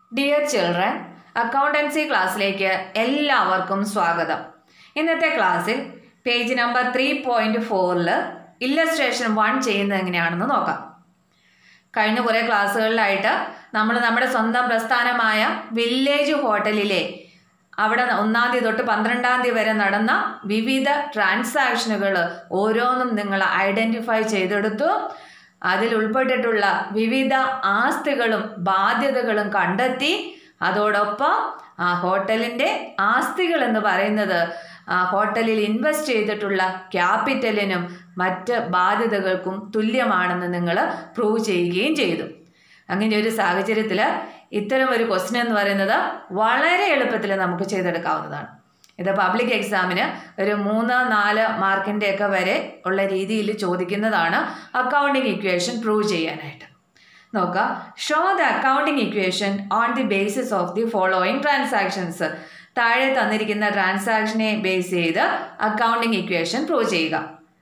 dear children accountancy ക്ലാസ്സിലേക്ക് എല്ലാവർക്കും സ്വാഗതം ഇന്നത്തെ ക്ലാസ്സിൽ പേജ് നമ്പർ ത്രീ പോയിൻറ്റ് ഫോറിൽ ഇല്ലസ്ട്രേഷൻ വൺ ചെയ്യുന്നത് എങ്ങനെയാണെന്ന് നോക്കാം കഴിഞ്ഞ കുറേ ക്ലാസ്സുകളിലായിട്ട് നമ്മൾ നമ്മുടെ സ്വന്തം പ്രസ്ഥാനമായ വില്ലേജ് ഹോട്ടലിലെ അവിടെ ഒന്നാം തീയതി തൊട്ട് പന്ത്രണ്ടാം തീയതി വരെ നടന്ന വിവിധ ട്രാൻസാക്ഷനുകൾ ഓരോന്നും നിങ്ങൾ ഐഡൻറ്റിഫൈ ചെയ്തെടുത്തു അതിൽ ഉൾപ്പെട്ടിട്ടുള്ള വിവിധ ആസ്തികളും ബാധ്യതകളും കണ്ടെത്തി അതോടൊപ്പം ആ ഹോട്ടലിൻ്റെ ആസ്തികൾ എന്ന് പറയുന്നത് ആ ഹോട്ടലിൽ ഇൻവെസ്റ്റ് ചെയ്തിട്ടുള്ള ക്യാപിറ്റലിനും മറ്റ് ബാധ്യതകൾക്കും തുല്യമാണെന്ന് നിങ്ങൾ പ്രൂവ് ചെയ്യുകയും ചെയ്തു അങ്ങനെ ഒരു സാഹചര്യത്തിൽ ഇത്തരം ഒരു ക്വസ്റ്റ്യൻ എന്ന് പറയുന്നത് വളരെ എളുപ്പത്തിൽ നമുക്ക് ചെയ്തെടുക്കാവുന്നതാണ് ഇത് പബ്ലിക് എക്സാമിന് ഒരു മൂന്ന് നാല് മാർക്കിൻ്റെ ഒക്കെ വരെ ഉള്ള രീതിയിൽ ചോദിക്കുന്നതാണ് അക്കൗണ്ടിങ് ഇക്വേഷൻ പ്രൂവ് ചെയ്യാനായിട്ട് നോക്കുക show the accounting equation on the basis of the following transactions താഴെ തന്നിരിക്കുന്ന ട്രാൻസാക്ഷനെ ബേസ് ചെയ്ത് അക്കൗണ്ടിങ് ഇക്വേഷൻ പ്രൂവ് ചെയ്യുക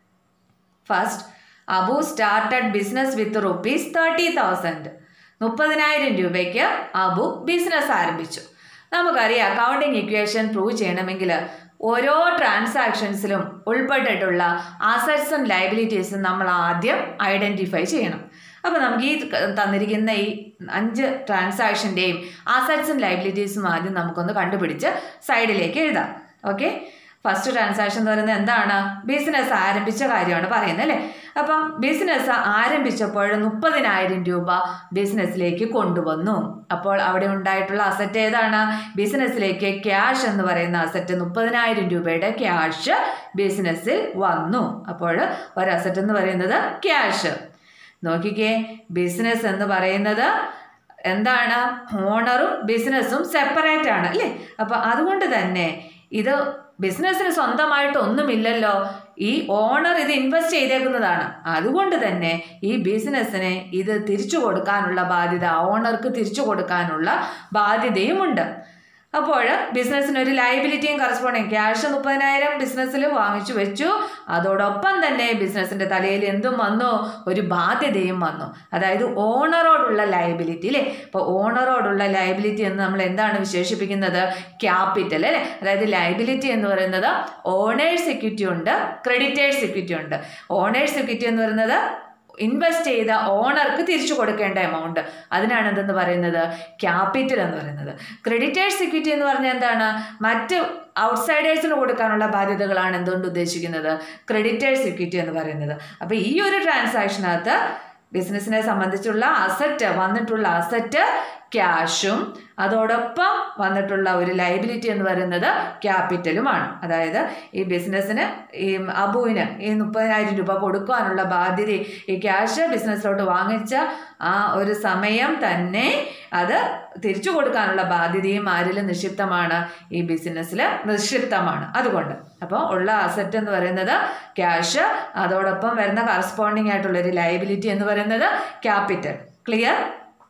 first Abu started business with rupees thirty thousand മുപ്പതിനായിരം രൂപയ്ക്ക് അബു ബിസിനസ് ആരംഭിച്ചു നമുക്കറിയാം അക്കൗണ്ടിങ് ഇക്വേഷൻ പ്രൂവ് ചെയ്യണമെങ്കിൽ ഓരോ ട്രാൻസാക്ഷൻസിലും ഉൾപ്പെട്ടിട്ടുള്ള അസറ്റ്സും ലയബിലിറ്റീസും നമ്മൾ ആദ്യം ഐഡൻറ്റിഫൈ ചെയ്യണം അപ്പോൾ നമുക്ക് ഈ തന്നിരിക്കുന്ന ഈ അഞ്ച് ട്രാൻസാക്ഷൻ്റെയും അസറ്റ്സും ലയബിലിറ്റീസും ആദ്യം നമുക്കൊന്ന് കണ്ടുപിടിച്ച് സൈഡിലേക്ക് എഴുതാം ഓക്കെ ഫസ്റ്റ് ട്രാൻസാക്ഷൻ എന്ന് പറയുന്നത് എന്താണ് ബിസിനസ് ആരംഭിച്ച കാര്യമാണ് പറയുന്നത് അല്ലേ അപ്പം ബിസിനസ് ആരംഭിച്ചപ്പോൾ മുപ്പതിനായിരം രൂപ ബിസിനസ്സിലേക്ക് കൊണ്ടുവന്നു അപ്പോൾ അവിടെ ഉണ്ടായിട്ടുള്ള അസറ്റ് ഏതാണ് ബിസിനസ്സിലേക്ക് ക്യാഷ് എന്ന് പറയുന്ന അസറ്റ് മുപ്പതിനായിരം രൂപയുടെ ക്യാഷ് ബിസിനസ്സിൽ വന്നു അപ്പോൾ ഒരു അസറ്റ് എന്ന് പറയുന്നത് ക്യാഷ് നോക്കിക്കേ ബിസിനസ് എന്ന് പറയുന്നത് എന്താണ് ഓണറും ബിസിനസ്സും സെപ്പറേറ്റ് ആണ് അല്ലേ അപ്പോൾ അതുകൊണ്ട് തന്നെ ഇത് ബിസിനസ്സിന് സ്വന്തമായിട്ട് ഒന്നുമില്ലല്ലോ ഈ ഓണർ ഇത് ഇൻവെസ്റ്റ് ചെയ്തേക്കുന്നതാണ് അതുകൊണ്ട് തന്നെ ഈ ബിസിനസ്സിന് ഇത് തിരിച്ചു കൊടുക്കാനുള്ള ബാധ്യത ഓണർക്ക് തിരിച്ചു കൊടുക്കാനുള്ള ബാധ്യതയുമുണ്ട് അപ്പോൾ ബിസിനസ്സിന് ഒരു ലയബിലിറ്റിയും കറസ്പോണ്ടിങ് ക്യാഷ് മുപ്പതിനായിരം ബിസിനസ്സിൽ വാങ്ങിച്ചു വെച്ചു അതോടൊപ്പം തന്നെ ബിസിനസ്സിൻ്റെ തലയിൽ എന്തും വന്നു ഒരു ബാധ്യതയും വന്നു അതായത് ഓണറോടുള്ള ലയബിലിറ്റി അല്ലേ അപ്പോൾ ഓണറോടുള്ള ലയബിലിറ്റി എന്ന് നമ്മൾ എന്താണ് വിശേഷിപ്പിക്കുന്നത് ക്യാപിറ്റൽ അല്ലേ അതായത് ലയബിലിറ്റി എന്ന് പറയുന്നത് ഓണേഴ്സ് ഇക്വിറ്റി ഉണ്ട് ക്രെഡിറ്റേഴ്സ് ഇക്വിറ്റി ഉണ്ട് ഓണേഴ്സ് ഇക്വിറ്റി എന്ന് പറയുന്നത് ഇൻവെസ്റ്റ് ചെയ്ത ഓണർക്ക് തിരിച്ചു കൊടുക്കേണ്ട എമൗണ്ട് അതിനാണ് എന്തെന്ന് പറയുന്നത് ക്യാപിറ്റൽ എന്ന് പറയുന്നത് ക്രെഡിറ്റേഴ്സ് ഇക്വിറ്റി എന്ന് പറഞ്ഞാൽ എന്താണ് മറ്റ് ഔട്ട്സൈഡേഴ്സിന് കൊടുക്കാനുള്ള ബാധ്യതകളാണ് എന്തുകൊണ്ട് ഉദ്ദേശിക്കുന്നത് ക്രെഡിറ്റേഴ്സ് ഇക്വിറ്റി എന്ന് പറയുന്നത് അപ്പോൾ ഈ ഒരു ട്രാൻസാക്ഷനകത്ത് ബിസിനസ്സിനെ സംബന്ധിച്ചുള്ള അസറ്റ് വന്നിട്ടുള്ള അസറ്റ് ക്യാഷും അതോടൊപ്പം വന്നിട്ടുള്ള ഒരു ലൈബിലിറ്റി എന്ന് പറയുന്നത് ക്യാപിറ്റലുമാണ് അതായത് ഈ ബിസിനസ്സിന് ഈ അബുവിന് ഈ മുപ്പതിനായിരം രൂപ കൊടുക്കാനുള്ള ബാധ്യത ഈ ക്യാഷ് ബിസിനസ്സിലോട്ട് വാങ്ങിച്ച ആ ഒരു സമയം തന്നെ അത് തിരിച്ചു കൊടുക്കാനുള്ള ബാധ്യതയും ആരിൽ നിക്ഷിപ്തമാണ് ഈ ബിസിനസ്സിൽ നിക്ഷിപ്തമാണ് അതുകൊണ്ട് അപ്പോൾ ഉള്ള അസറ്റ് എന്ന് പറയുന്നത് ക്യാഷ് അതോടൊപ്പം വരുന്ന കറസ്പോണ്ടിങ് ആയിട്ടുള്ള ഒരു ലയബിലിറ്റി എന്ന് പറയുന്നത് capital clear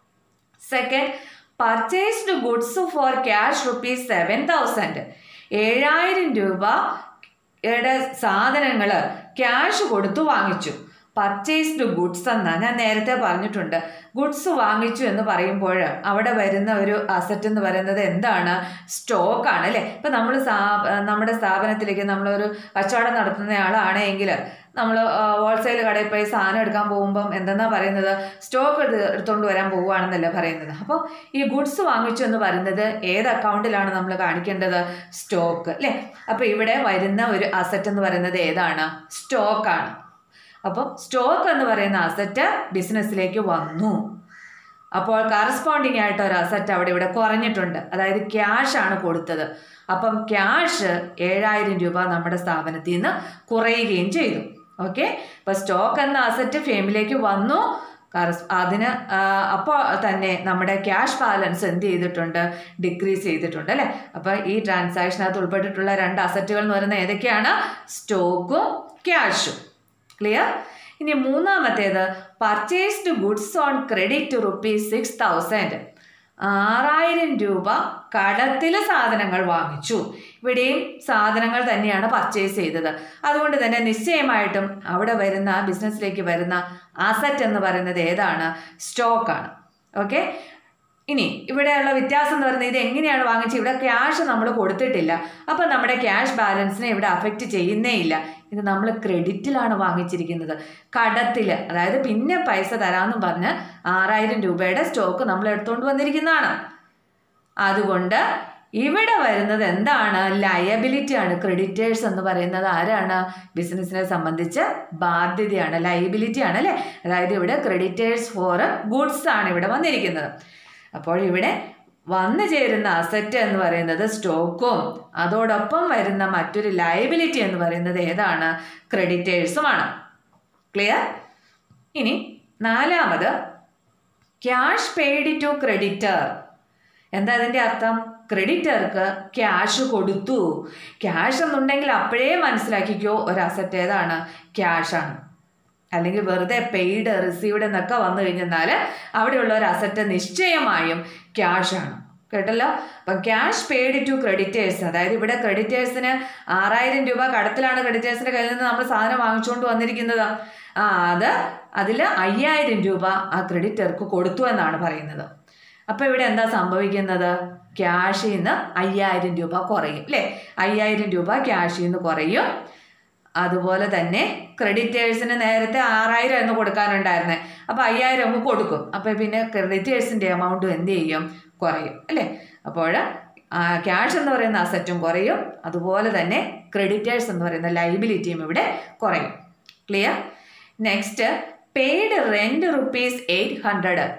second purchased goods for cash rupees seven thousand ഏഴായിരം രൂപയുടെ സാധനങ്ങൾ ക്യാഷ് കൊടുത്തു വാങ്ങിച്ചു പർച്ചേസ്ഡ് ഗുഡ്സ് എന്നാ ഞാൻ നേരത്തെ പറഞ്ഞിട്ടുണ്ട് ഗുഡ്സ് വാങ്ങിച്ചു എന്ന് പറയുമ്പോൾ അവിടെ വരുന്ന ഒരു അസറ്റ് എന്ന് പറയുന്നത് എന്താണ് സ്റ്റോക്കാണ് അല്ലേ ഇപ്പം നമ്മൾ സ്ഥാ നമ്മുടെ സ്ഥാപനത്തിലേക്ക് നമ്മളൊരു കച്ചവടം നടത്തുന്ന ആളാണെങ്കിൽ നമ്മൾ ഹോൾസെയിൽ കടയിൽ പോയി സാധനം എടുക്കാൻ പോകുമ്പം എന്തെന്നാ പറയുന്നത് സ്റ്റോക്ക് എടുത്ത് എടുത്തുകൊണ്ട് വരാൻ പോവുകയാണെന്നല്ലേ പറയുന്നത് അപ്പോൾ ഈ ഗുഡ്സ് വാങ്ങിച്ചു എന്ന് പറയുന്നത് ഏത് അക്കൗണ്ടിലാണ് നമ്മൾ കാണിക്കേണ്ടത് സ്റ്റോക്ക് അല്ലേ അപ്പോൾ ഇവിടെ വരുന്ന ഒരു അസറ്റ് എന്ന് പറയുന്നത് ഏതാണ് സ്റ്റോക്കാണ് അപ്പം സ്റ്റോക്ക് എന്ന് പറയുന്ന അസറ്റ് ബിസിനസ്സിലേക്ക് വന്നു അപ്പോൾ കറസ്പോണ്ടിങ് ആയിട്ട് ഒരു അസറ്റ് അവിടെ ഇവിടെ കുറഞ്ഞിട്ടുണ്ട് അതായത് ക്യാഷ് ആണ് കൊടുത്തത് അപ്പം ക്യാഷ് ഏഴായിരം രൂപ നമ്മുടെ സ്ഥാപനത്തിൽ നിന്ന് കുറയുകയും ചെയ്തു ഓക്കെ അപ്പോൾ സ്റ്റോക്ക് എന്ന അസറ്റ് ഫേമിലേക്ക് വന്നു കറസ് അതിന് അപ്പോൾ തന്നെ നമ്മുടെ ക്യാഷ് ബാലൻസ് എന്ത് ചെയ്തിട്ടുണ്ട് ഡിക്രീസ് ചെയ്തിട്ടുണ്ട് അല്ലേ അപ്പോൾ ഈ ട്രാൻസാക്ഷനകത്ത് ഉൾപ്പെട്ടിട്ടുള്ള രണ്ട് അസറ്റുകൾ എന്ന് പറയുന്നത് ഏതൊക്കെയാണ് സ്റ്റോക്കും ക്യാഷും ക്ലിയർ ഇനി മൂന്നാമത്തേത് purchased goods on credit rupees six thousand ആറായിരം രൂപ കടത്തിൽ സാധനങ്ങൾ വാങ്ങിച്ചു ഇവിടെയും സാധനങ്ങൾ തന്നെയാണ് പർച്ചേസ് ചെയ്തത് അതുകൊണ്ട് തന്നെ നിശ്ചയമായിട്ടും അവിടെ വരുന്ന ബിസിനസ്സിലേക്ക് വരുന്ന അസറ്റ് എന്ന് പറയുന്നത് ഏതാണ് സ്റ്റോക്കാണ് ഓക്കെ ഇനി ഇവിടെയുള്ള വ്യത്യാസം എന്ന് പറയുന്നത് ഇത് എങ്ങനെയാണ് വാങ്ങിച്ചത് ഇവിടെ ക്യാഷ് നമ്മൾ കൊടുത്തിട്ടില്ല അപ്പം നമ്മുടെ ക്യാഷ് ബാലൻസിനെ ഇവിടെ അഫക്റ്റ് ചെയ്യുന്നേ ഇല്ല ഇത് നമ്മൾ ക്രെഡിറ്റിലാണ് വാങ്ങിച്ചിരിക്കുന്നത് കടത്തിൽ അതായത് പിന്നെ പൈസ തരാമെന്നും പറഞ്ഞ് ആറായിരം രൂപയുടെ സ്റ്റോക്ക് നമ്മൾ എടുത്തുകൊണ്ട് വന്നിരിക്കുന്നതാണ് അതുകൊണ്ട് ഇവിടെ വരുന്നത് എന്താണ് ലയബിലിറ്റി ആണ് ക്രെഡിറ്റേഴ്സ് എന്ന് പറയുന്നത് ആരാണ് ബിസിനസ്സിനെ സംബന്ധിച്ച് ബാധ്യതയാണ് ലയബിലിറ്റി ആണ് അല്ലേ അതായത് ഇവിടെ ക്രെഡിറ്റേഴ്സ് ഫോർ ഗുഡ്സ് ആണ് ഇവിടെ വന്നിരിക്കുന്നത് അപ്പോൾ ഇവിടെ വന്നു ചേരുന്ന അസറ്റ് എന്ന് പറയുന്നത് സ്റ്റോക്കും അതോടൊപ്പം വരുന്ന മറ്റൊരു ലയബിലിറ്റി എന്ന് പറയുന്നത് ഏതാണ് ക്രെഡിറ്റേഴ്സുമാണ് ക്ലിയർ ഇനി നാലാമത് ക്യാഷ് പെയ്ഡ് ടു ക്രെഡിറ്റർ എന്താ അതിൻ്റെ അർത്ഥം ക്രെഡിറ്റർക്ക് ക്യാഷ് കൊടുത്തു ക്യാഷ് എന്നുണ്ടെങ്കിൽ അപ്പോഴേ മനസ്സിലാക്കിക്കോ ഒരു അസറ്റ് ഏതാണ് ക്യാഷാണ് അല്ലെങ്കിൽ വെറുതെ പെയ്ഡ് റിസീവ്ഡ് എന്നൊക്കെ വന്നു കഴിഞ്ഞാൽ അവിടെയുള്ള ഒരു അസറ്റ് നിശ്ചയമായും ക്യാഷാണ് കേട്ടല്ലോ അപ്പം ക്യാഷ് പെയ്ഡ് ടു ക്രെഡിറ്റേഴ്സ് അതായത് ഇവിടെ ക്രെഡിറ്റേഴ്സിന് ആറായിരം രൂപ കടത്തിലാണ് ക്രെഡിറ്റേഴ്സിൻ്റെ കയ്യിൽ നിന്ന് നമ്മൾ സാധനം വാങ്ങിച്ചുകൊണ്ട് വന്നിരിക്കുന്നത് ആ അത് അതിൽ അയ്യായിരം രൂപ ആ ക്രെഡിറ്റർക്ക് കൊടുത്തു എന്നാണ് പറയുന്നത് അപ്പോൾ ഇവിടെ എന്താ സംഭവിക്കുന്നത് ക്യാഷിൽ നിന്ന് അയ്യായിരം രൂപ കുറയും അല്ലേ അയ്യായിരം രൂപ ക്യാഷിൽ നിന്ന് കുറയും അതുപോലെ തന്നെ ക്രെഡിറ്റേഴ്സിന് നേരത്തെ ആറായിരം എന്ന് കൊടുക്കാനുണ്ടായിരുന്നേ അപ്പോൾ അയ്യായിരം അങ്ങ് കൊടുക്കും അപ്പോൾ പിന്നെ ക്രെഡിറ്റേഴ്സിൻ്റെ എമൗണ്ടും എന്ത് ചെയ്യും കുറയും അല്ലേ അപ്പോൾ ക്യാഷ് എന്ന് പറയുന്ന അസറ്റും കുറയും അതുപോലെ തന്നെ ക്രെഡിറ്റേഴ്സ് എന്ന് പറയുന്ന ലൈബിലിറ്റിയും ഇവിടെ കുറയും clear next paid rent rupees eight hundred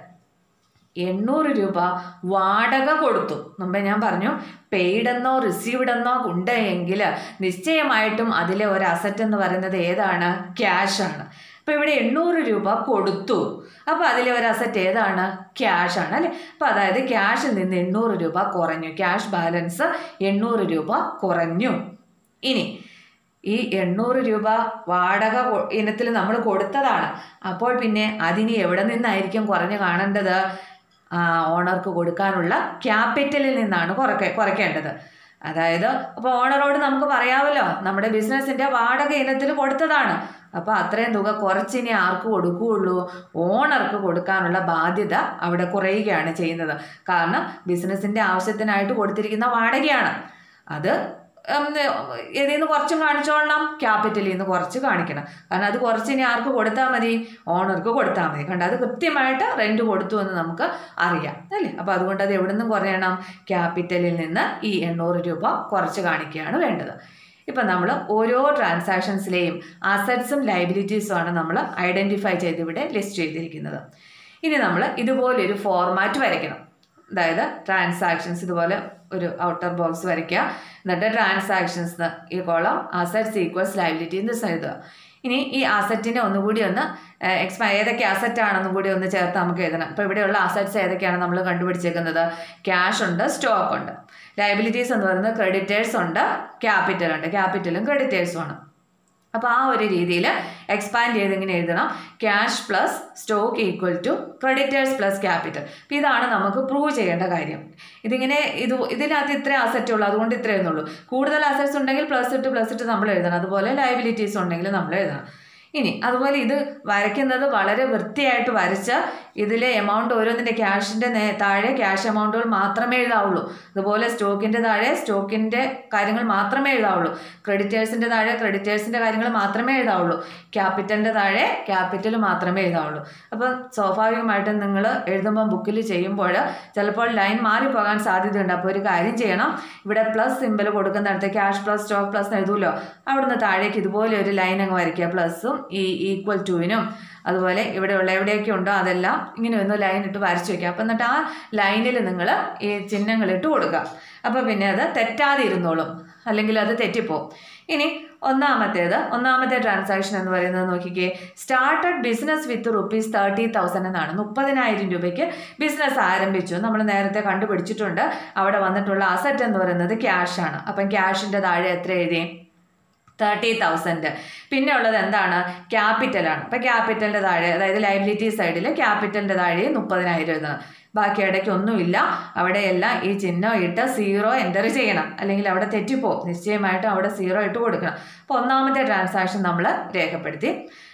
എണ്ണൂറ് രൂപ വാടക കൊടുത്തു മുമ്പേ ഞാൻ പറഞ്ഞു പെയ്ഡ് എന്നോ റിസീവ്ഡ് എന്നോ ഉണ്ടെങ്കിൽ നിശ്ചയമായിട്ടും അതിലെ ഒരു അസറ്റ് എന്ന് പറയുന്നത് ഏതാണ് ക്യാഷ് ആണ് അപ്പോൾ ഇവിടെ എണ്ണൂറ് രൂപ കൊടുത്തു അപ്പോൾ അതിലെ ഒരു അസറ്റ് ഏതാണ് ക്യാഷ് ആണ് അല്ലേ അപ്പോൾ അതായത് ക്യാഷിൽ നിന്ന് എണ്ണൂറ് രൂപ കുറഞ്ഞു ക്യാഷ് ബാലൻസ് എണ്ണൂറ് രൂപ കുറഞ്ഞു ഇനി ഈ എണ്ണൂറ് രൂപ വാടക ഇനത്തിൽ നമ്മൾ കൊടുത്തതാണ് അപ്പോൾ പിന്നെ അതിന് എവിടെ നിന്നായിരിക്കും കുറഞ്ഞു കാണേണ്ടത് ഓണർക്ക് കൊടുക്കാനുള്ള ക്യാപിറ്റലിൽ നിന്നാണ് കുറയ്ക്ക കുറയ്ക്കേണ്ടത് അതായത് അപ്പോൾ ഓണറോട് നമുക്ക് പറയാമല്ലോ നമ്മുടെ ബിസിനസ്സിൻ്റെ വാടക ഇനത്തിൽ കൊടുത്തതാണ് അപ്പോൾ അത്രയും തുക കുറച്ചിനി ആർക്ക് കൊടുക്കുകയുള്ളൂ ഓണർക്ക് കൊടുക്കാനുള്ള ബാധ്യത അവിടെ കുറയുകയാണ് ചെയ്യുന്നത് കാരണം ബിസിനസ്സിൻ്റെ ആവശ്യത്തിനായിട്ട് കൊടുത്തിരിക്കുന്ന വാടകയാണ് അത് ഇതിൽ നിന്ന് കുറച്ചും കാണിച്ചോളണം ക്യാപിറ്റലിൽ നിന്ന് കുറച്ച് കാണിക്കണം കാരണം അത് കുറച്ച് ഇനി ആർക്ക് കൊടുത്താൽ മതി ഓണർക്ക് കൊടുത്താൽ മതി കണ്ട അത് കൃത്യമായിട്ട് റെൻറ്റ് കൊടുത്തു എന്ന് നമുക്ക് അറിയാം അല്ലേ അപ്പോൾ അതുകൊണ്ട് അത് എവിടെ നിന്നും കുറയണം ക്യാപിറ്റലിൽ നിന്ന് ഈ എണ്ണൂറ് രൂപ കുറച്ച് കാണിക്കുകയാണ് വേണ്ടത് ഇപ്പം നമ്മൾ ഓരോ ട്രാൻസാക്ഷൻസിലെയും അസറ്റ്സും ലൈബിലിറ്റീസും ആണ് നമ്മൾ ഐഡൻറ്റിഫൈ ചെയ്ത് ഇവിടെ ലിസ്റ്റ് ചെയ്തിരിക്കുന്നത് ഇനി നമ്മൾ ഇതുപോലൊരു ഫോർമാറ്റ് വരയ്ക്കണം അതായത് ട്രാൻസാക്ഷൻസ് ഇതുപോലെ ഒരു ഔട്ടർ ബോക്സ് വരയ്ക്കുക എന്നിട്ട് ട്രാൻസാക്ഷൻസ് ഈ കോളം അസറ്റ്സ് ഈക്വൽസ് ലൈബിലിറ്റി എന്ന് എഴുതുക ഇനി ഈ അസറ്റിനെ ഒന്നുകൂടി ഒന്ന് എക്സ്പ ഏതൊക്കെ അസറ്റ് ആണെന്നും കൂടി ഒന്ന് ചേർത്ത് നമുക്ക് എഴുതണം ഇപ്പോൾ ഇവിടെയുള്ള അസറ്റ്സ് ഏതൊക്കെയാണ് നമ്മൾ കണ്ടുപിടിച്ചേക്കുന്നത് ക്യാഷ് ഉണ്ട് സ്റ്റോക്ക് ഉണ്ട് ലൈബിലിറ്റീസ് എന്ന് പറയുന്നത് ക്രെഡിറ്റേഴ്സ് ഉണ്ട് ക്യാപിറ്റൽ ഉണ്ട് ക്യാപിറ്റലും ക്രെഡിറ്റേഴ്സും ആണ് അപ്പോൾ ആ ഒരു രീതിയിൽ എക്സ്പാൻഡ് ചെയ്ത് ഇങ്ങനെ എഴുതണം cash plus stock equal to creditors plus capital അപ്പോൾ ഇതാണ് നമുക്ക് പ്രൂവ് ചെയ്യേണ്ട കാര്യം ഇതിങ്ങനെ ഇത് ഇതിനകത്ത് ഇത്ര അസറ്റ് ഉള്ളൂ അതുകൊണ്ട് ഇത്രയേ എഴുതുള്ളൂ കൂടുതൽ അസറ്റ്സ് ഉണ്ടെങ്കിൽ പ്ലസ് ഇട്ട് പ്ലസ് ഇട്ട് നമ്മൾ എഴുതണം അതുപോലെ ലയബിലിറ്റീസ് ഉണ്ടെങ്കിൽ നമ്മൾ എഴുതണം ഇനി അതുപോലെ ഇത് വരയ്ക്കുന്നത് വളരെ വൃത്തിയായിട്ട് വരച്ച് ഇതിലെ എമൗണ്ട് ഓരോന്നിൻ്റെ ക്യാഷിൻ്റെ നേ താഴെ ക്യാഷ് എമൗണ്ടുകൾ മാത്രമേ എഴുതാവുള്ളൂ അതുപോലെ സ്റ്റോക്കിൻ്റെ താഴെ സ്റ്റോക്കിൻ്റെ കാര്യങ്ങൾ മാത്രമേ എഴുതാവുള്ളൂ ക്രെഡിറ്റേഴ്സിൻ്റെ താഴെ ക്രെഡിറ്റേഴ്സിൻ്റെ കാര്യങ്ങൾ മാത്രമേ എഴുതാവുള്ളൂ ക്യാപിറ്റലിൻ്റെ താഴെ ക്യാപിറ്റൽ മാത്രമേ എഴുതാവുള്ളൂ അപ്പം സ്വാഭാവികമായിട്ടും നിങ്ങൾ എഴുതുമ്പോൾ ബുക്കിൽ ചെയ്യുമ്പോൾ ചിലപ്പോൾ ലൈൻ മാറിപ്പോകാൻ സാധ്യതയുണ്ട് അപ്പോൾ ഒരു കാര്യം ചെയ്യണം ഇവിടെ പ്ലസ് സിമ്പിൾ കൊടുക്കുന്നിടത്ത് ക്യാഷ് പ്ലസ് സ്റ്റോക്ക് പ്ലസ് എഴുതുമല്ലോ അവിടുന്ന് താഴേക്ക് ഇതുപോലെ ഒരു ലൈൻ അങ്ങ് വരയ്ക്കുക പ്ലസ്സും ഈ ഈക്വൽ ടുവിനും അതുപോലെ ഇവിടെയുള്ള എവിടെയൊക്കെ ഉണ്ടോ അതെല്ലാം ഇങ്ങനെ ഒന്ന് ലൈൻ ഇട്ട് വരച്ച് വയ്ക്കുക അപ്പം എന്നിട്ട് ആ ലൈനിൽ നിങ്ങൾ ഈ ചിഹ്നങ്ങൾ ഇട്ട് കൊടുക്കുക അപ്പോൾ പിന്നെ അത് തെറ്റാതെ ഇരുന്നോളും അല്ലെങ്കിൽ അത് തെറ്റിപ്പോവും ഇനി ഒന്നാമത്തേത് ഒന്നാമത്തെ ട്രാൻസാക്ഷൻ എന്ന് പറയുന്നത് നോക്കിക്കേ started business with rupees thirty thousand എന്നാണ് മുപ്പതിനായിരം രൂപയ്ക്ക് ബിസിനസ് ആരംഭിച്ചു നമ്മൾ നേരത്തെ കണ്ടുപിടിച്ചിട്ടുണ്ട് അവിടെ വന്നിട്ടുള്ള അസറ്റ് എന്ന് പറയുന്നത് ക്യാഷാണ് അപ്പം ക്യാഷിൻ്റെ താഴെ എത്ര എഴുതി തേർട്ടി തൗസൻഡ് പിന്നെ ഉള്ളത് എന്താണ് ക്യാപിറ്റലാണ് അപ്പം ക്യാപിറ്റലിൻ്റെ താഴെ അതായത് ലൈബിലിറ്റി സൈഡിൽ ക്യാപിറ്റലിൻ്റെ താഴെ മുപ്പതിനായിരം എഴുതണം ബാക്കി ഇടയ്ക്ക് ഒന്നുമില്ല അവിടെയെല്ലാം ഈ ചിഹ്നം ഇട്ട് സീറോ എൻ്റർ ചെയ്യണം അല്ലെങ്കിൽ അവിടെ തെറ്റിപ്പോവും നിശ്ചയമായിട്ടും അവിടെ സീറോ ഇട്ട് കൊടുക്കണം അപ്പോൾ ഒന്നാമത്തെ ട്രാൻസാക്ഷൻ നമ്മൾ രേഖപ്പെടുത്തി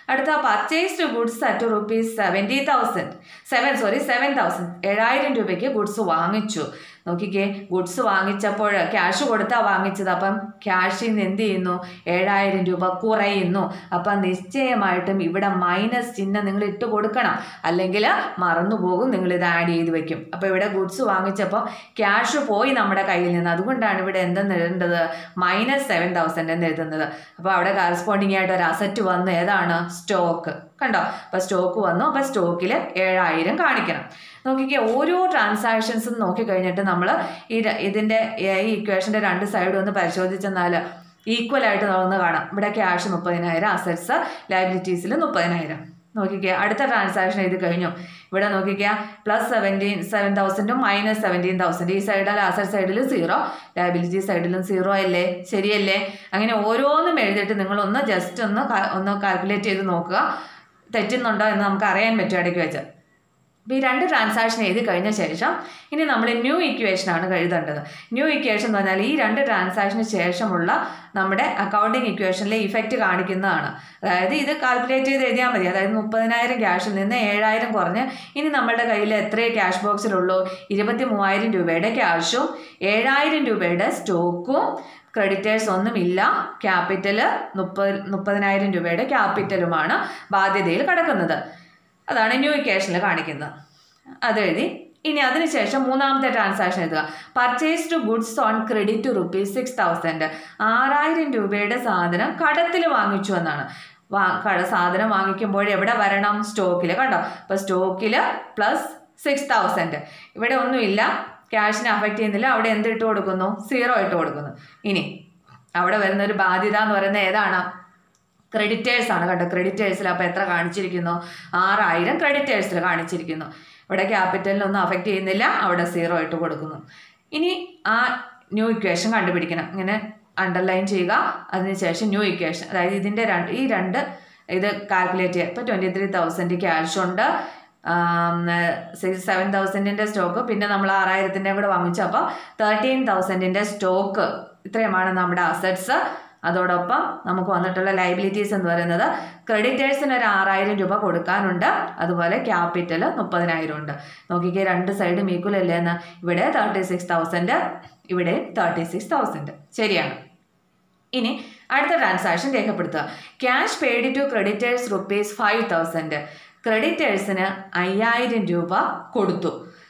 അടുത്ത purchased goods at rupees seventy thousand seven sorry seven thousand ഏഴായിരം രൂപയ്ക്ക് ഗുഡ്സ് വാങ്ങിച്ചു നോക്കിക്കേ ഗുഡ്സ് വാങ്ങിച്ചപ്പോൾ ക്യാഷ് കൊടുത്താ വാങ്ങിച്ചത് അപ്പം ക്യാഷിൽ നിന്ന് എന്ത് ചെയ്യുന്നു ഏഴായിരം രൂപ കുറയുന്നു അപ്പം നിശ്ചയമായിട്ടും ഇവിടെ മൈനസ് ചിഹ്നം നിങ്ങൾ ഇട്ട് കൊടുക്കണം അല്ലെങ്കിൽ മറന്നുപോകും നിങ്ങൾ ഇത് ആഡ് ചെയ്ത് വെക്കും അപ്പോൾ ഇവിടെ ഗുഡ്സ് വാങ്ങിച്ചപ്പോൾ ക്യാഷ് പോയി നമ്മുടെ കയ്യിൽ നിന്ന് അതുകൊണ്ടാണ് ഇവിടെ എന്തെന്ന് എഴുതേണ്ടത് മൈനസ് സെവൻ തൗസൻഡ് എന്ന് എഴുതുന്നത് അപ്പോൾ അവിടെ കറസ്പോണ്ടിങ് ആയിട്ട് ഒരു അസറ്റ് വന്ന് ഏതാണ് സ്റ്റോക്ക് കണ്ടോ അപ്പോൾ സ്റ്റോക്ക് വന്നു അപ്പോൾ സ്റ്റോക്കിൽ ഏഴായിരം കാണിക്കണം നോക്കിക്കേ ഓരോ ട്രാൻസാക്ഷൻസും നോക്കിക്കഴിഞ്ഞിട്ട് നമ്മൾ ഈ ര- ഇതിൻ്റെ ഈ ഇക്വേഷൻ്റെ രണ്ട് സൈഡും ഒന്ന് പരിശോധിച്ചെന്നാൽ ഈക്വൽ ആയിട്ട് ഒന്ന് കാണാം ഇവിടെ ക്യാഷ് മുപ്പതിനായിരം അസറ്റ്സ് ലയബിലിറ്റീസിൽ മുപ്പതിനായിരം നോക്കിക്കേ അടുത്ത ട്രാൻസാക്ഷൻ ഇത് കഴിഞ്ഞു ഇവിടെ നോക്കിക്കുക പ്ലസ് സെവൻറ്റീൻ സെവൻ തൗസൻഡും മൈനസ് സെവൻറ്റീൻ തൗസൻഡ് ഈ സൈഡിൽ അസറ്റ് സൈഡിൽ സീറോ ലയബിലിറ്റി സൈഡിലും സീറോ അല്ലേ ശരിയല്ലേ അങ്ങനെ ഓരോന്നും എഴുതിയിട്ട് നിങ്ങളൊന്ന് ജസ്റ്റ് ഒന്ന് കാ- ഒന്ന് കാൽക്കുലേറ്റ് ചെയ്ത് നോക്കുക തെറ്റുന്നുണ്ടോ എന്ന് നമുക്ക് അറിയാൻ പറ്റും ഇടയ്ക്ക് വെച്ച് അപ്പോൾ ഈ രണ്ട് ട്രാൻസാക്ഷൻ എഴുതി കഴിഞ്ഞ ശേഷം ഇനി നമ്മൾ ന്യൂ ഇക്വേഷനാണ് എഴുതേണ്ടത് ന്യൂ ഇക്വേഷൻ എന്ന് പറഞ്ഞാൽ ഈ രണ്ട് ട്രാൻസാക്ഷന് ശേഷമുള്ള നമ്മുടെ അക്കൗണ്ടിങ് ഇക്വേഷനിലെ ഇഫക്റ്റ് കാണിക്കുന്നതാണ് അതായത് ഇത് കാൽക്കുലേറ്റ് ചെയ്ത് എഴുതിയാൽ മതി അതായത് മുപ്പതിനായിരം ക്യാഷിൽ നിന്ന് ഏഴായിരം കുറഞ്ഞ് ഇനി നമ്മളുടെ കയ്യിൽ എത്രയേ ക്യാഷ് ബോക്സിലുള്ളൂ ഇരുപത്തി മൂവായിരം രൂപയുടെ ക്യാഷും ഏഴായിരം രൂപയുടെ സ്റ്റോക്കും ക്രെഡിറ്റേഴ്സ് ഒന്നുമില്ല ക്യാപിറ്റൽ മുപ്പത് മുപ്പതിനായിരം രൂപയുടെ ക്യാപിറ്റലുമാണ് ബാധ്യതയിൽ കിടക്കുന്നത് അതാണ് ന്യൂ ഇക്വേഷനിൽ കാണിക്കുന്നത് അതെഴുതി ഇനി അതിനുശേഷം മൂന്നാമത്തെ ട്രാൻസാക്ഷൻ എഴുതുക purchased goods on credit rupees six thousand ആറായിരം രൂപയുടെ സാധനം കടത്തിൽ വാങ്ങിച്ചു എന്നാണ് വാ കട സാധനം വാങ്ങിക്കുമ്പോൾ എവിടെ വരണം സ്റ്റോക്കിൽ കണ്ടോ അപ്പോൾ സ്റ്റോക്കിൽ പ്ലസ് സിക്സ് തൗസൻഡ് ഇവിടെ ഒന്നുമില്ല ക്യാഷിനെ അഫക്റ്റ് ചെയ്യുന്നില്ല അവിടെ എന്ത് ഇട്ട് കൊടുക്കുന്നു സീറോ ഇട്ട് കൊടുക്കുന്നു ഇനി അവിടെ വരുന്ന ഒരു ബാധ്യത എന്ന് പറയുന്നത് ഏതാണ് ക്രെഡിറ്റേഴ്സ് ആണ് കേട്ടോ ക്രെഡിറ്റേഴ്സിൽ അപ്പോൾ എത്ര കാണിച്ചിരിക്കുന്നു ആറായിരം ക്രെഡിറ്റേഴ്സിൽ കാണിച്ചിരിക്കുന്നു ഇവിടെ ക്യാപിറ്റലിനൊന്നും അഫക്റ്റ് ചെയ്യുന്നില്ല അവിടെ സീറോ ഇട്ട് കൊടുക്കുന്നു ഇനി ആ ന്യൂ ഇക്വേഷൻ കണ്ടുപിടിക്കണം ഇങ്ങനെ അണ്ടർലൈൻ ചെയ്യുക അതിനുശേഷം ന്യൂ ഇക്വേഷൻ അതായത് ഇതിൻ്റെ രണ്ട് ഈ രണ്ട് ഇത് കാൽക്കുലേറ്റ് ചെയ്യുക ഇപ്പോൾ ട്വൻറ്റി ത്രീ തൗസൻഡ് ക്യാഷ് ഉണ്ട് സിക്സ് സെവൻ തൗസൻഡിൻ്റെ സ്റ്റോക്ക് പിന്നെ നമ്മൾ ആറായിരത്തിൻ്റെ കൂടെ വാങ്ങിച്ചു അപ്പോൾ തേർട്ടീൻ തൗസൻഡിൻ്റെ സ്റ്റോക്ക് ഇത്രയുമാണ് നമ്മുടെ അസറ്റ്സ് അതോടൊപ്പം നമുക്ക് വന്നിട്ടുള്ള ലൈബിലിറ്റീസ് എന്ന് പറയുന്നത് ക്രെഡിറ്റേഴ്സിന് ഒരു ആറായിരം രൂപ കൊടുക്കാനുണ്ട് അതുപോലെ ക്യാപിറ്റൽ മുപ്പതിനായിരം ഉണ്ട് നോക്കിക്കേ രണ്ട് സൈഡും ഈക്വൽ അല്ലേ എന്ന് ഇവിടെ തേർട്ടി സിക്സ് തൗസൻഡ് ഇവിടെ തേർട്ടി സിക്സ് തൗസൻഡ് ശരിയാണ് ഇനി അടുത്ത ട്രാൻസാക്ഷൻ രേഖപ്പെടുത്തുക cash paid to creditors rupees five thousand ക്രെഡിറ്റേഴ്സിന് അയ്യായിരം രൂപ കൊടുത്തു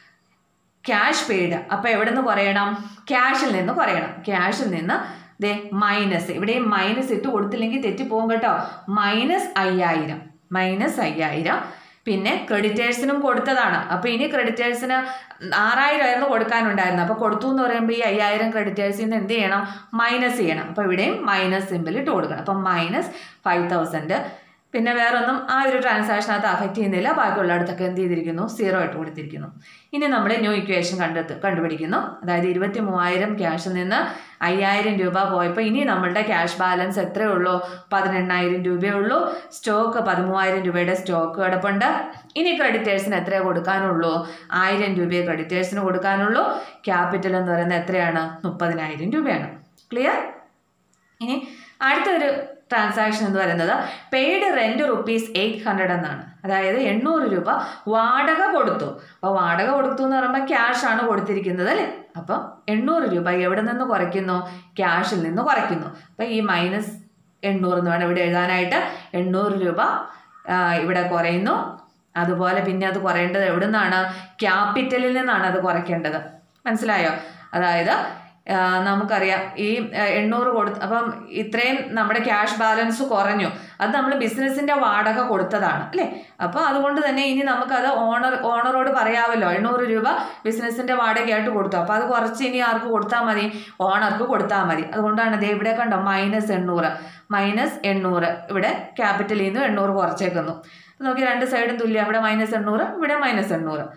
ക്യാഷ് പെയ്ഡ് അപ്പോൾ എവിടെ നിന്ന് കുറയണം ക്യാഷിൽ നിന്ന് കുറയണം ക്യാഷിൽ നിന്ന് ദേ മൈനസ് ഇവിടെ മൈനസ് ഇട്ട് കൊടുത്തില്ലെങ്കിൽ തെറ്റിപ്പോകും കേട്ടോ മൈനസ് അയ്യായിരം മൈനസ് അയ്യായിരം പിന്നെ ക്രെഡിറ്റേഴ്സിനും കൊടുത്തതാണ് അപ്പോൾ ഇനി ക്രെഡിറ്റേഴ്സിന് ആറായിരം ആയിരുന്നു കൊടുക്കാനുണ്ടായിരുന്നു അപ്പോൾ കൊടുത്തു എന്ന് പറയുമ്പോൾ ഈ അയ്യായിരം ക്രെഡിറ്റേഴ്സിൽ നിന്ന് എന്ത് ചെയ്യണം മൈനസ് ചെയ്യണം അപ്പോൾ ഇവിടെയും മൈനസ് സിമ്പിൾ ഇട്ട് കൊടുക്കണം അപ്പം മൈനസ് ഫൈവ് തൗസൻഡ് പിന്നെ വേറൊന്നും ആ ഒരു ട്രാൻസാക്ഷനകത്ത് അഫക്റ്റ് ചെയ്യുന്നില്ല ബാക്കിയുള്ളിടത്തൊക്കെ എന്ത് ചെയ്തിരിക്കുന്നു സീറോ ഇട്ട് കൊടുത്തിരിക്കുന്നു ഇനി നമ്മൾ ന്യൂ ഇക്വേഷൻ കണ്ടെത്ത് കണ്ടുപിടിക്കുന്നു അതായത് ഇരുപത്തി മൂവായിരം ക്യാഷിൽ നിന്ന് അയ്യായിരം രൂപ പോയപ്പോൾ ഇനി നമ്മളുടെ ക്യാഷ് ബാലൻസ് എത്രയേ ഉള്ളൂ പതിനെണ്ണായിരം രൂപയേ ഉള്ളൂ സ്റ്റോക്ക് പതിമൂവായിരം രൂപയുടെ സ്റ്റോക്ക് കിടപ്പുണ്ട് ഇനി ക്രെഡിറ്റേഴ്സിന് എത്രയേ കൊടുക്കാനുള്ളൂ ആയിരം രൂപയെ ക്രെഡിറ്റേഴ്സിന് കൊടുക്കാനുള്ളൂ ക്യാപിറ്റൽ എന്ന് പറയുന്നത് എത്രയാണ് മുപ്പതിനായിരം രൂപയാണ് ക്ലിയർ ഇനി അടുത്തൊരു ട്രാൻസാക്ഷൻ എന്ന് പറയുന്നത് paid rent rupees eight hundred എന്നാണ് അതായത് എണ്ണൂറ് രൂപ വാടക കൊടുത്തു അപ്പോൾ വാടക കൊടുത്തു എന്ന് പറയുമ്പോൾ ക്യാഷ് ആണ് കൊടുത്തിരിക്കുന്നത് അല്ലേ അപ്പം എണ്ണൂറ് രൂപ എവിടെ നിന്ന് കുറയ്ക്കുന്നു ക്യാഷിൽ നിന്ന് കുറയ്ക്കുന്നു അപ്പം ഈ മൈനസ് എണ്ണൂറ് എന്ന് വേണം ഇവിടെ എഴുതാനായിട്ട് എണ്ണൂറ് രൂപ ആ, ഇവിടെ കുറയുന്നു അതുപോലെ പിന്നെ അത് കുറയേണ്ടത് എവിടെ നിന്നാണ് ക്യാപിറ്റലിൽ നിന്നാണ് അത് കുറയ്ക്കേണ്ടത് മനസ്സിലായോ അതായത് ആ, നമുക്കറിയാം ഈ ആ, എണ്ണൂറ് കൊടുത്ത് അപ്പം ഇത്രയും നമ്മുടെ ക്യാഷ് ബാലൻസ് കുറഞ്ഞു അത് നമ്മൾ ബിസിനസ്സിൻ്റെ വാടക കൊടുത്തതാണ് അല്ലേ അപ്പോൾ അതുകൊണ്ട് തന്നെ ഇനി നമുക്കത് ഓണർ ഓണറോട് പറയാമല്ലോ എണ്ണൂറ് രൂപ ബിസിനസ്സിൻ്റെ വാടകയായിട്ട് കൊടുത്തു അപ്പോൾ അത് കുറച്ച് ഇനി ആർക്ക് കൊടുത്താൽ മതി ഓണർക്ക് കൊടുത്താൽ മതി അതുകൊണ്ടാണ് ദേ ഇവിടെ കണ്ടോ മൈനസ് എണ്ണൂറ് മൈനസ് എണ്ണൂറ് ഇവിടെ ക്യാപിറ്റലിൽ നിന്ന് എണ്ണൂറ് കുറച്ചേക്കുന്നു അപ്പോൾ നോക്കി രണ്ട് സൈഡും തുല്യം ഇവിടെ മൈനസ് എണ്ണൂറ് ഇവിടെ മൈനസ് എണ്ണൂറ്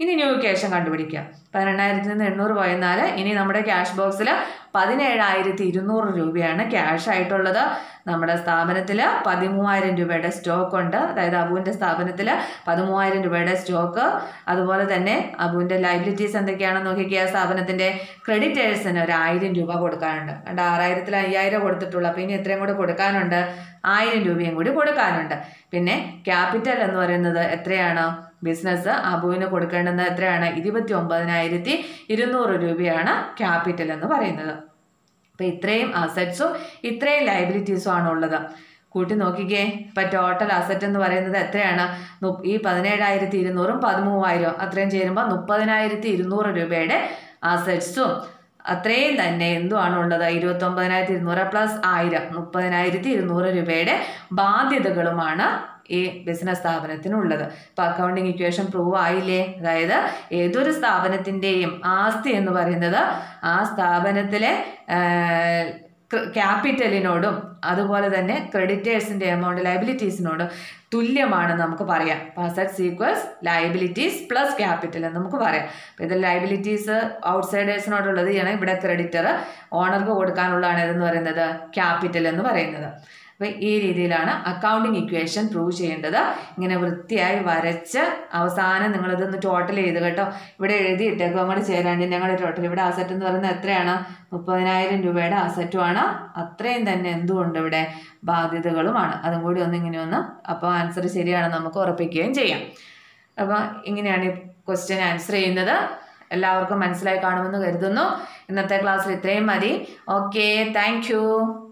ഇനി ന്യൂ ക്യാഷ് കണ്ടുപിടിക്കുക പതിനെണ്ണായിരത്തിൽ നിന്ന് എണ്ണൂറ് പോയെന്നാൽ ഇനി നമ്മുടെ ക്യാഷ് ബോക്സിൽ പതിനേഴായിരത്തി ഇരുന്നൂറ് രൂപയാണ് ക്യാഷ് ആയിട്ടുള്ളത് നമ്മുടെ സ്ഥാപനത്തിൽ പതിമൂവായിരം രൂപയുടെ സ്റ്റോക്ക് ഉണ്ട് അതായത് അബുവിൻ്റെ സ്ഥാപനത്തിൽ പതിമൂവായിരം രൂപയുടെ സ്റ്റോക്ക് അതുപോലെ തന്നെ അബുവിൻ്റെ ലൈബിലിറ്റീസ് എന്തൊക്കെയാണെന്ന് നോക്കിക്കുക സ്ഥാപനത്തിൻ്റെ ക്രെഡിറ്റേഴ്സിന് ഒരു ആയിരം രൂപ കൊടുക്കാനുണ്ട് രണ്ട് ആറായിരത്തിൽ അയ്യായിരം കൊടുത്തിട്ടുള്ളൂ അപ്പോൾ ഇനി എത്രയും കൂടി കൊടുക്കാനുണ്ട് ആയിരം രൂപയും കൂടി കൊടുക്കാനുണ്ട് പിന്നെ ക്യാപിറ്റൽ എന്ന് പറയുന്നത് എത്രയാണ് ബിസിനസ് അബുവിന് കൊടുക്കേണ്ടുന്നത് എത്രയാണ് ഇരുപത്തി ഒമ്പതിനായിരത്തി ഇരുന്നൂറ് രൂപയാണ് ക്യാപിറ്റൽ എന്ന് പറയുന്നത് അപ്പോൾ ഇത്രയും അസറ്റ്സും ഇത്രയും ലയബിലിറ്റീസും ആണ് ഉള്ളത് കൂട്ടി നോക്കിക്കേ ഇപ്പം ടോട്ടൽ അസറ്റ് എന്ന് പറയുന്നത് എത്രയാണ് നു- ഈ പതിനേഴായിരത്തി ഇരുന്നൂറും പതിമൂവായിരം അത്രയും ചേരുമ്പോൾ മുപ്പതിനായിരത്തി ഇരുന്നൂറ് രൂപയുടെ അസറ്റ്സും അത്രയും തന്നെ എന്തുവാണ് ഉള്ളത് ഇരുപത്തൊമ്പതിനായിരത്തി ഇരുന്നൂറ് പ്ലസ് ആയിരം മുപ്പതിനായിരത്തി ഇരുന്നൂറ് രൂപയുടെ ബാധ്യതകളുമാണ് ഈ ബിസിനസ് സ്ഥാപനത്തിനുള്ളത് ഇപ്പോൾ അക്കൗണ്ടിങ് ഇക്വേഷൻ പ്രൂവ് ആയില്ലേ അതായത് ഏതൊരു സ്ഥാപനത്തിൻ്റെയും ആസ്തി എന്ന് പറയുന്നത് ആ സ്ഥാപനത്തിലെ ക്യാപിറ്റലിനോടും അതുപോലെ തന്നെ ക്രെഡിറ്റേഴ്സിൻ്റെ എമൗണ്ട് ലയബിലിറ്റീസിനോടും തുല്യമാണ് നമുക്ക് പറയാം assets equals liabilities plus capital എന്ന് നമുക്ക് പറയാം അപ്പോൾ ഇതിൽ ലയബിലിറ്റീസ് ഔട്ട്സൈഡേഴ്സിനോടുള്ളത് ചെയ്യണം ഇവിടെ ക്രെഡിറ്റർ ഓണർക്ക് കൊടുക്കാനുള്ളതാണ് ഇതെന്ന് പറയുന്നത് ക്യാപിറ്റൽ എന്ന് പറയുന്നത് അപ്പോൾ ഈ രീതിയിലാണ് അക്കൗണ്ടിങ് ഇക്വേഷൻ പ്രൂവ് ചെയ്യേണ്ടത് ഇങ്ങനെ വൃത്തിയായി വരച്ച് അവസാനം നിങ്ങളിതൊന്ന് ടോട്ടൽ ചെയ്ത് കേട്ടോ ഇവിടെ എഴുതിയിട്ടേക്കും അങ്ങോട്ട് ചേരാണ്ട് ഞങ്ങളുടെ ടോട്ടൽ ഇവിടെ അസറ്റ് എന്ന് പറയുന്നത് എത്രയാണ് മുപ്പതിനായിരം രൂപയുടെ അസറ്റുമാണ് അത്രയും തന്നെ എന്തുകൊണ്ട് ഇവിടെ ബാധ്യതകളുമാണ് അതും കൂടി ഒന്ന് ഇങ്ങനെ ഒന്ന് അപ്പോൾ ആൻസർ ശരിയാണ് നമുക്ക് ഉറപ്പിക്കുകയും ചെയ്യാം അപ്പോൾ ഇങ്ങനെയാണ് ഈ ക്വസ്റ്റ്യൻ ആൻസർ ചെയ്യുന്നത് എല്ലാവർക്കും മനസ്സിലായി കാണുമെന്ന് കരുതുന്നു ഇന്നത്തെ ക്ലാസ്സിൽ ഇത്രയും മതി ഓക്കെ താങ്ക്